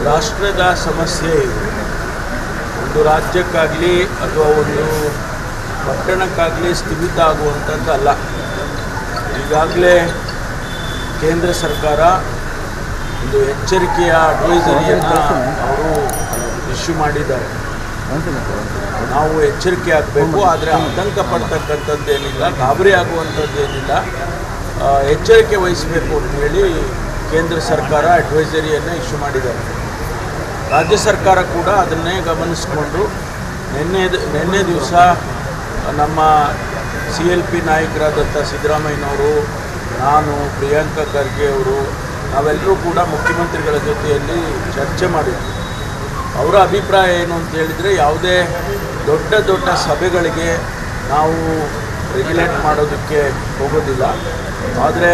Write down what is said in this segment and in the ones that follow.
ರಾಷ್ಟ್ರದ ಸಮಸ್ಯೆ ಇದು ಒಂದು ರಾಜ್ಯಕ್ಕಾಗಲಿ ಅಥವಾ ಒಂದು ಪಟ್ಟಣಕ್ಕಾಗಲಿ ಸ್ಥಗಿತ ಆಗುವಂಥದ್ದಲ್ಲ ಈಗಾಗಲೇ ಕೇಂದ್ರ ಸರ್ಕಾರ ಒಂದು ಎಚ್ಚರಿಕೆಯ ಅಡ್ವೈಸರಿಯನ್ನು ಅವರು ಇಶ್ಯೂ ಮಾಡಿದ್ದಾರೆ ನಾವು ಎಚ್ಚರಿಕೆ ಆಗಬೇಕು ಆದರೆ ಆತಂಕ ಪಡ್ತಕ್ಕಂಥದ್ದೇನಿಲ್ಲ ಗಾಬರಿ ಆಗುವಂಥದ್ದೇನಿಲ್ಲ ಆ, ಎಚ್ಚರಿಕೆ ವಹಿಸಬೇಕು ಅಂತ ಹೇಳಿ ಕೇಂದ್ರ ಸರ್ಕಾರ ಅಡ್ವೈಸರಿಯನ್ನು ಇಶ್ಯೂ ಮಾಡಿದ್ದಾರೆ ರಾಜ್ಯ ಸರ್ಕಾರ ಕೂಡ ಅದನ್ನೇ ಗಮನಿಸಿಕೊಂಡು ನಿನ್ನೆ ನಿನ್ನೆ ದಿವಸ ನಮ್ಮ ಸಿ ಎಲ್ ಪಿ ನಾಯಕರಾದಂಥ ಸಿದ್ದರಾಮಯ್ಯನವರು ನಾನು ಪ್ರಿಯಾಂಕಾ ಖರ್ಗೆ ಅವರು ನಾವೆಲ್ಲರೂ ಕೂಡ ಮುಖ್ಯಮಂತ್ರಿಗಳ ಜೊತೆಯಲ್ಲಿ ಚರ್ಚೆ ಮಾಡಿದ್ವಿ ಅವರ ಅಭಿಪ್ರಾಯ ಏನು ಅಂತ ಹೇಳಿದರೆ ಯಾವುದೇ ದೊಡ್ಡ ದೊಡ್ಡ ಸಭೆಗಳಿಗೆ ನಾವು ರೆಗ್ಯುಲೇಟ್ ಮಾಡೋದಕ್ಕೆ ಹೋಗೋದಿಲ್ಲ ಆದರೆ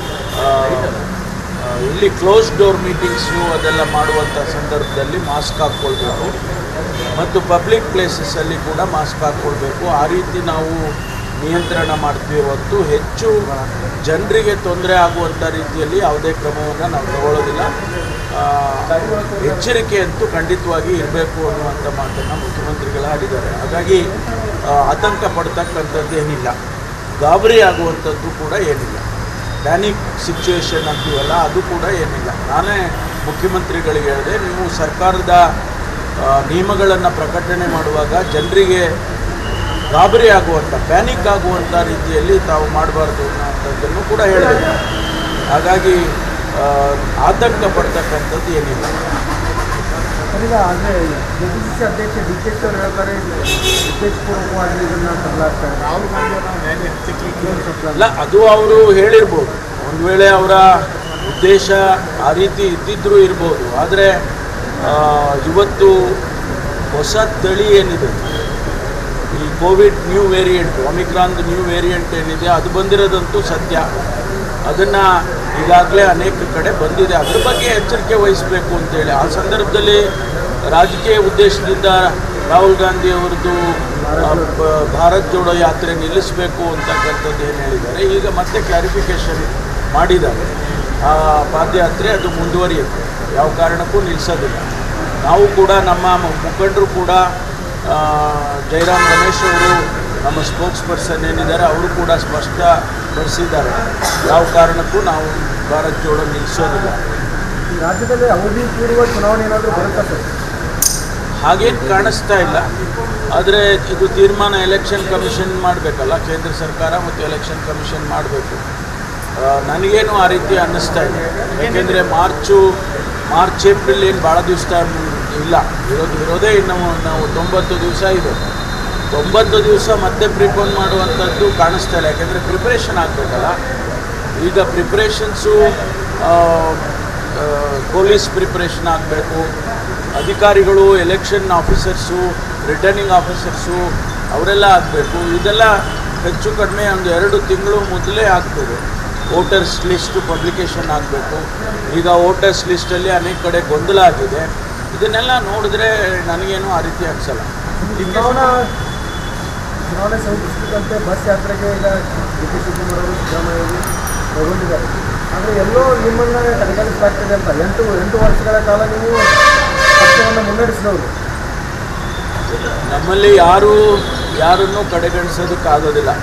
ಇಲ್ಲಿ ಕ್ಲೋಸ್ ಡೋರ್ ಮೀಟಿಂಗ್ಸು ಅದೆಲ್ಲ ಮಾಡುವಂಥ ಸಂದರ್ಭದಲ್ಲಿ ಮಾಸ್ಕ್ ಹಾಕ್ಕೊಳ್ಬೇಕು ಮತ್ತು ಪಬ್ಲಿಕ್ ಪ್ಲೇಸಸ್ಸಲ್ಲಿ ಕೂಡ ಮಾಸ್ಕ್ ಹಾಕ್ಕೊಳ್ಬೇಕು ಆ ರೀತಿ ನಾವು ನಿಯಂತ್ರಣ ಮಾಡ್ತೀವಿ ಹೊತ್ತು ಹೆಚ್ಚು ಜನರಿಗೆ ತೊಂದರೆ ಆಗುವಂಥ ರೀತಿಯಲ್ಲಿ ಯಾವುದೇ ಕ್ರಮವನ್ನು ನಾವು ತಗೊಳ್ಳೋದಿಲ್ಲ ಆ, ಎಚ್ಚರಿಕೆ ಅಂತೂ ಖಂಡಿತವಾಗಿ ಇರಬೇಕು ಅನ್ನುವಂಥ ಮಾತನ್ನು ಮುಖ್ಯಮಂತ್ರಿಗಳು ಆಡಿದ್ದಾರೆ ಹಾಗಾಗಿ ಆ, ಆತಂಕ ಪಡ್ತಕ್ಕಂಥದ್ದು ಏನಿಲ್ಲ ಗಾಬರಿ ಆಗುವಂಥದ್ದು ಕೂಡ ಏನಿಲ್ಲ ಪ್ಯಾನಿಕ್ ಸಿಚುವೇಶನ್ ಅಂತೀವಲ್ಲ ಅದು ಕೂಡ ಏನಿಲ್ಲ ನಾನೇ ಮುಖ್ಯಮಂತ್ರಿಗಳಿಗೆ ಹೇಳಿದೆ ನೀವು ಸರ್ಕಾರದ ನಿಯಮಗಳನ್ನು ಪ್ರಕಟಣೆ ಮಾಡುವಾಗ ಜನರಿಗೆ ಗಾಬರಿ ಆಗುವಂಥ ಪ್ಯಾನಿಕ್ ಆಗುವಂಥ ರೀತಿಯಲ್ಲಿ ತಾವು ಮಾಡಬಾರ್ದು ಅನ್ನೋಂಥದ್ದನ್ನು ಕೂಡ ಹೇಳಿದೆ ಹಾಗಾಗಿ ಆ, ಆತಂಕ ಪಡ್ತಕ್ಕಂಥದ್ದು ಏನಿಲ್ಲ ಈಗ ಅಂದರೆ ಕೆ ಪಿ ಸಿ ಸಿ ಅಧ್ಯಕ್ಷ ಡಿ ಕೆ ಶಿ ಅವರು ಹೇಳ್ತಾರೆ ಉದ್ದೇಶಪೂರ್ವಕವಾಗಿ ಇದನ್ನು ತರಲಾಗ್ತಾರೆ ರಾಹುಲ್ ಗಾಂಧಿ ಅಲ್ಲ ಅದು ಅವರು ಹೇಳಿರ್ಬೋದು ಒಂದು ವೇಳೆ ಅವರ ಉದ್ದೇಶ ಆ ರೀತಿ ಇದ್ದಿದ್ರೂ ಇರ್ಬೋದು ಆದರೆ ಆ, ಇವತ್ತು ಹೊಸ ತಳಿ ಏನಿದೆ ಈ Covid new variant Omicron new variant ಏನಿದೆ ಅದು ಬಂದಿರೋದಂತೂ ಸತ್ಯ ಅದನ್ನು ಈಗಾಗಲೇ ಅನೇಕ ಕಡೆ ಬಂದಿದೆ ಅದ್ರ ಬಗ್ಗೆ ಎಚ್ಚರಿಕೆ ವಹಿಸಬೇಕು ಅಂತೇಳಿ ಆ ಸಂದರ್ಭದಲ್ಲಿ ರಾಜಕೀಯ ಉದ್ದೇಶದಿಂದ ರಾಹುಲ್ ಗಾಂಧಿ ಅವರದ್ದು ಆ, ಬ- ಭಾರತ್ ಜೋಡೋ ಯಾತ್ರೆ ನಿಲ್ಲಿಸಬೇಕು ಅಂತಕ್ಕಂಥದ್ದು ಏನು ಹೇಳಿದ್ದಾರೆ ಈಗ ಮತ್ತೆ ಕ್ಲಾರಿಫಿಕೇಶನ್ ಮಾಡಿದ್ದಾರೆ ಆ ಪಾದಯಾತ್ರೆ ಅದು ಮುಂದುವರಿಯುತ್ತೆ ಯಾವ ಕಾರಣಕ್ಕೂ ನಿಲ್ಲಿಸೋದಿಲ್ಲ ನಾವು ಕೂಡ ನಮ್ಮ ಮ- ಮುಖಂಡರು ಕೂಡ ಆ, ಜಯರಾಮ್ ರಮೇಶ್ ಅವರು ನಮ್ಮ ಸ್ಪೋಕ್ಸ್ ಪರ್ಸನ್ ಏನಿದ್ದಾರೆ ಅವರು ಕೂಡ ಸ್ಪಷ್ಟಪಡಿಸಿದ್ದಾರೆ ಯಾವ ಕಾರಣಕ್ಕೂ ನಾವು ಭಾರತ್ ಜೋಡೋ ನಿಲ್ಲಿಸೋದಿಲ್ಲ ಈ ರಾಜ್ಯದಲ್ಲಿ ಅವಧಿ ಪೂರ್ವ ಚುನಾವಣೆ ಏನಾದರೂ ಬರುತ್ತಾ ಸರ್ ಹಾಗೇನು ಕಾಣಿಸ್ತಾ ಇಲ್ಲ ಆದರೆ ಇದು ತೀರ್ಮಾನ ಎಲೆಕ್ಷನ್ ಕಮಿಷನ್ ಮಾಡಬೇಕಲ್ಲ ಕೇಂದ್ರ ಸರ್ಕಾರ ಮತ್ತು ಎಲೆಕ್ಷನ್ ಕಮಿಷನ್ ಮಾಡಬೇಕು ನನಗೇನು ಆ ರೀತಿ ಅನ್ನಿಸ್ತಾ ಇದೆ ಯಾಕೆಂದರೆ ಮಾರ್ಚು ಮಾರ್ಚ್ ಏಪ್ರಿಲ್ ಏನು ಭಾಳ ದಿವಸ ಟೈಮ್ ಇಲ್ಲ ಇರೋದು ಇರೋದೇ ಇನ್ನು ನಾವು ತೊಂಬತ್ತು ದಿವಸ ಇದೆ ತೊಂಬತ್ತು ದಿವಸ ಮತ್ತೆ ಪ್ರಿಪೋನ್ ಮಾಡುವಂಥದ್ದು ಕಾಣಿಸ್ತಾ ಇಲ್ಲ ಯಾಕೆಂದರೆ ಪ್ರಿಪ್ರೇಷನ್ ಆಗಬೇಕಲ್ಲ ಈಗ ಪ್ರಿಪ್ರೇಷನ್ಸು ಪೊಲೀಸ್ ಪ್ರಿಪ್ರೇಷನ್ ಆಗಬೇಕು ಅಧಿಕಾರಿಗಳು ಎಲೆಕ್ಷನ್ ಆಫೀಸರ್ಸು ರಿಟರ್ನಿಂಗ್ ಆಫೀಸರ್ಸು ಅವರೆಲ್ಲ ಆಗಬೇಕು ಇದೆಲ್ಲ ಹೆಚ್ಚು ಕಡಿಮೆ ಒಂದು ಎರಡು ತಿಂಗಳು ಮೊದಲೇ ಆಗ್ತದೆ ವೋಟರ್ಸ್ ಲಿಸ್ಟ್ ಪಬ್ಲಿಕೇಶನ್ ಆಗಬೇಕು ಈಗ ವೋಟರ್ಸ್ ಲಿಸ್ಟಲ್ಲಿ ಅನೇಕ ಕಡೆ ಗೊಂದಲ ಆಗಿದೆ ಇದನ್ನೆಲ್ಲ ನೋಡಿದ್ರೆ ನನಗೇನು ಆ ರೀತಿ ಅನಿಸಲ್ಲ ಈ ಚುನಾವಣಾ ಚುನಾವಣೆ ಸಮೀಪಿಸಿದಂತೆ ಬಸ್ ಯಾತ್ರೆಗೆ ಈಗ ಡಿ ಕೆ ಶಿವಕುಮಾರ್ ಅವರು ಸಿದ್ದರಾಮಯ್ಯ ಅವರು ಕೈಗೊಂಡಿದ್ದಾರೆ ಆದರೆ ಎಲ್ಲೋ ನಿಮ್ಮನ್ನು ಕಡೆಗಣಿಸಲಾಗ್ತದೆ ಅಂತ ಎಂಟು ಎಂಟು ವರ್ಷಗಳ ಕಾಲ ನೀವು ಪಕ್ಷವನ್ನು ಮುನ್ನಡೆಸಿದವರು ನಮ್ಮಲ್ಲಿ ಯಾರು ಯಾರನ್ನೂ ಕಡೆಗಣಿಸೋದಕ್ಕಾಗೋದಿಲ್ಲ